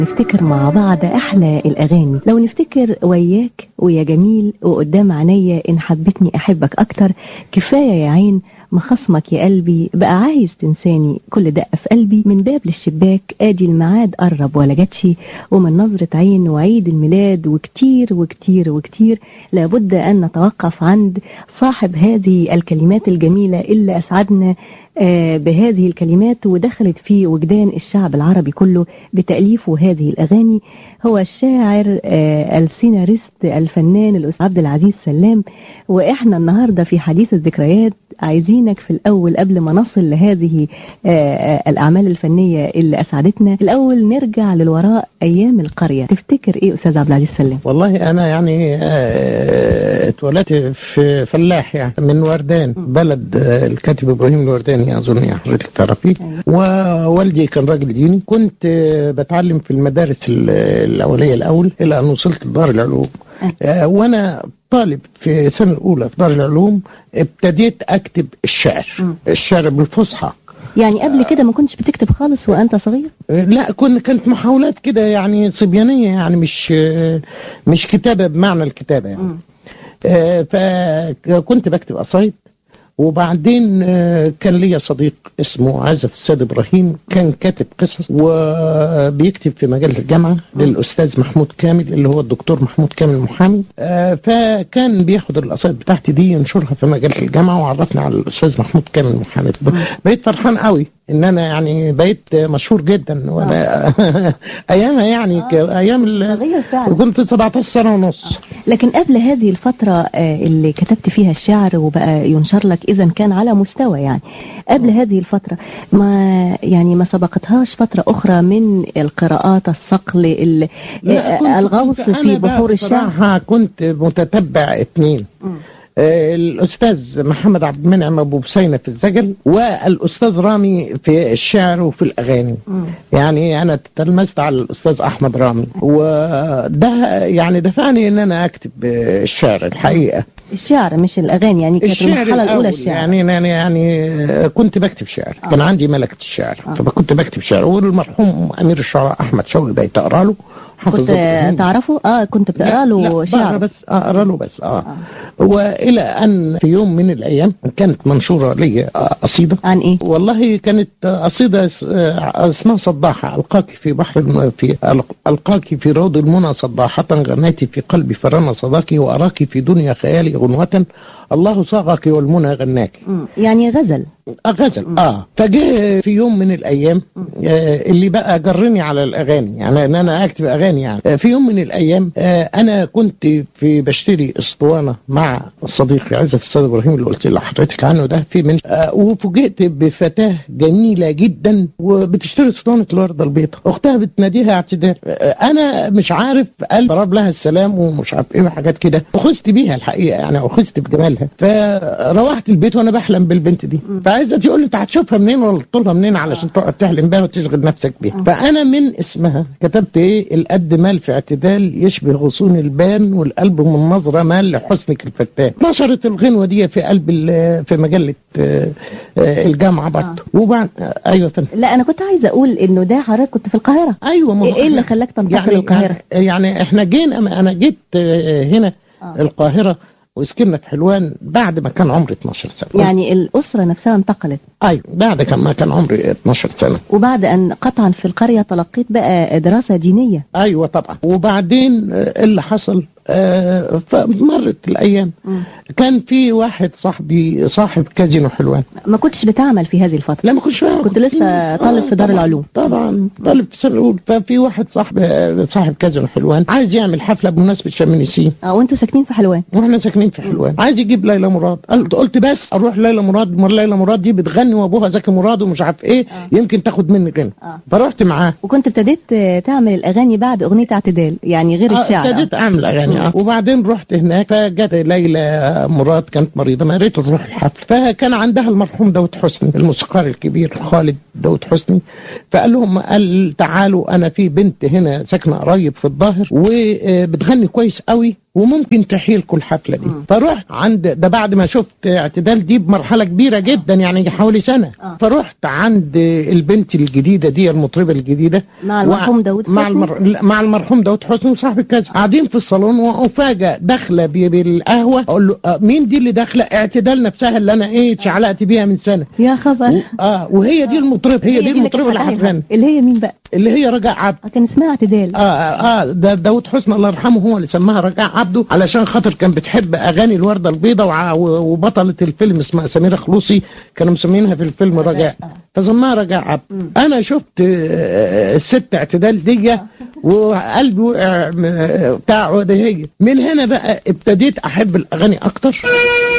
نفتكر مع بعض احلى الاغاني لو نفتكر وياك ويا جميل وقدام عينيا ان حبتني احبك اكتر كفايه يا عين مخصمك يا قلبي بقى عايز تنساني كل دقه في قلبي من باب للشباك ادي الميعاد قرب ولا جاتش ومن نظره عين وعيد الميلاد وكتير وكتير وكتير لابد ان نتوقف عند صاحب هذه الكلمات الجميله اللي اسعدنا آه، بهذه الكلمات ودخلت في وجدان الشعب العربي كله بتأليفه هذه الأغاني هو الشاعر آه، السيناريست الفنان الأستاذ عبد العزيز سلام وإحنا النهاردة في حديث الذكريات عايزينك في الأول قبل ما نصل لهذه آه، الأعمال الفنية اللي أسعدتنا الأول نرجع للوراء أيام القرية تفتكر إيه أستاذ عبد العزيز سلام والله انا يعني آه، اتولدت في فلاح يعني من وردان بلد آه، الكاتب ابراهيم الورداني اظن يا حضرتك تعرفيه ووالدي كان راجل ديني كنت آه، بتعلم في المدارس ال- الاوليه الاول الى ان وصلت لدار العلوم آه، وانا طالب في السنه الاولى في دار العلوم ابتديت اكتب الشعر الشعر بالفصحى يعني قبل كده ما كنتش بتكتب خالص وأنت صغير لا كنا كانت محاولات كده يعني صبيانيه يعني مش مش كتابه بمعنى الكتابه يعني آه، فكنت بكتب قصايد وبعدين آه، كان ليا صديق اسمه عزف السيد ابراهيم كان كاتب قصص وبيكتب في مجله الجامعه للاستاذ محمود كامل اللي هو الدكتور محمود كامل المحامي آه، فكان بياخد القصايد بتاعتي دي ينشرها في مجله الجامعه وعرفني على الاستاذ محمود كامل المحامي بقيت فرحان قوي ان انا يعني بقيت مشهور جدا وانا ايامها يعني ك- ايام ال- صغير فعلا. كنت 17 سنه ونص لكن قبل هذه الفترة آه، اللي كتبت فيها الشعر وبقى ينشر لك إذا كان على مستوى يعني قبل هذه الفترة ما يعني ما سبقتهاش فترة أخرى من القراءات الصقل ال- لا، آه، كنت- الغوص كنت في أنا بقى بحور الشعر بصراحة كنت متتبع اثنين آه، الاستاذ محمد عبد المنعم ابو بسينه في الزجل والاستاذ رامي في الشعر وفي الاغاني يعني انا تلمست على الاستاذ احمد رامي وده يعني دفعني ان انا اكتب آه، الشعر الحقيقه الشعر مش الأغاني يعني كانت الشعر المرحلة الأولى الأول الشعر يعني يعني يعني آه، كنت بكتب شعر كان عندي ملكة الشعر فكنت بكتب شعر والمرحوم أمير الشعراء أحمد شوقي بقيت أقرأ له حافظ كنت الإبراهيم. تعرفه اه كنت بتقرا لا، له لا، شعر بقرا بس اقرا له بس اه والى ان في يوم من الايام كانت منشوره لي آه، قصيده عن ايه والله كانت آه، قصيده اس- آه، اسمها صداحه القاك في بحر الم- في ألق- القاك في روض المنى صداحه غنيت في قلبي فرن صداك واراك في دنيا خيالي غنوه الله صاغك والمنى غناك مم. يعني غزل آه، غزل اه فجاء في يوم من الايام آه اللي بقى جرني على الاغاني يعني ان انا اكتب اغاني يعني آه في يوم من الايام آه انا كنت في بشتري اسطوانه مع صديقي عزت السيد ابراهيم اللي قلت لحضرتك عنه ده في من آه وفوجئت بفتاه جميله جدا وبتشتري اسطوانه الورده البيضاء اختها بتناديها اعتدال آه انا مش عارف قال ضرب لها السلام ومش عارف ايه وحاجات كده اخذت بيها الحقيقه يعني اخذت بجمالها فروحت البيت وانا بحلم بالبنت دي فعايزه تقول لي انت هتشوفها منين ولا تطولها منين علشان تقعد تحلم بيها وتشغل نفسك بيها فانا من اسمها كتبت ايه القد مال في اعتدال يشبه غصون البان والقلب من نظره مال لحسنك الفتان نشرت الغنوه دي في قلب ال- في مجله آه، آه، الجامعه برضه وبعد آه، ايوه يا فندم لا انا كنت عايزه اقول انه ده حضرتك كنت في القاهره ايوه ما هو ايه اللي إحنا- خلاك تنتقل يعني للقاهره يعني احنا جينا انا جيت آه، هنا القاهره وسكننا في حلوان بعد ما كان عمري 12 سنه يعني الاسره نفسها انتقلت ايوه بعد كان ما كان عمري 12 سنه وبعد ان قطعا في القريه تلقيت بقى دراسه دينيه ايوه طبعا وبعدين آه، اللي حصل آه، فمرت الايام كان في واحد صاحبي صاحب كازينو حلوان ما كنتش بتعمل في هذه الفتره لا ما كنتش فاهم كنت لسه طالب في دار طبعاً، العلوم. طبعا طالب في السنه الاولى ففي واحد صاحب آه، صاحب كازينو حلوان عايز يعمل حفله بمناسبه شم النسيم اه وانتوا ساكنين في حلوان واحنا ساكنين في حلوان عايز يجيب ليلى مراد قلت قلت بس اروح ليلى مراد مر ليلى مراد دي بتغني وابوها زكي مراد ومش عارف ايه يمكن تاخد مني غنى فرحت معاه وكنت ابتديت آه، تعمل الاغاني بعد اغنيه اعتدال يعني غير آه، الشعر ابتديت اعمل اغاني اه وبعدين رحت هناك فجت ليلى مراد كانت مريضه ما ريت نروح الحفل فكان عندها المرحوم داود حسني الموسيقار الكبير خالد داود حسني فقال لهم قال تعالوا انا في بنت هنا ساكنه قريب في الظاهر وبتغني كويس قوي وممكن تحيلكوا الحفله دي فرحت عند ده بعد ما شفت اعتدال دي بمرحله كبيره جدا يعني حوالي سنه آه. فرحت عند البنت الجديده دي المطربه الجديده مع المرحوم داود مع حسني؟ المر... لا، مع المرحوم داود حسني وصاحب الكذا قاعدين في الصالون وافاجئ داخله بي- بالقهوه اقول له آه مين دي اللي داخله اعتدال نفسها اللي انا ايه اتشعلقت بيها من سنه يا خبر و... اه وهي دي المطربه هي, دي اللي المطربه اللي كانت هتغني اللي هي مين بقى؟ اللي هي رجاء عبد آه، كان اسمها اعتدال اه اه ده داود حسني الله يرحمه هو اللي سماها رجاء عبده علشان خاطر كان بتحب اغاني الورده البيضاء وع- و- وبطله الفيلم اسمها سميره خلوصي كانوا مسمينها في الفيلم رجاء فسماها رجاء عبد انا شفت آه، الست اعتدال دي وقلبي وقع م- بتاع وده هي من هنا بقى ابتديت احب الاغاني اكتر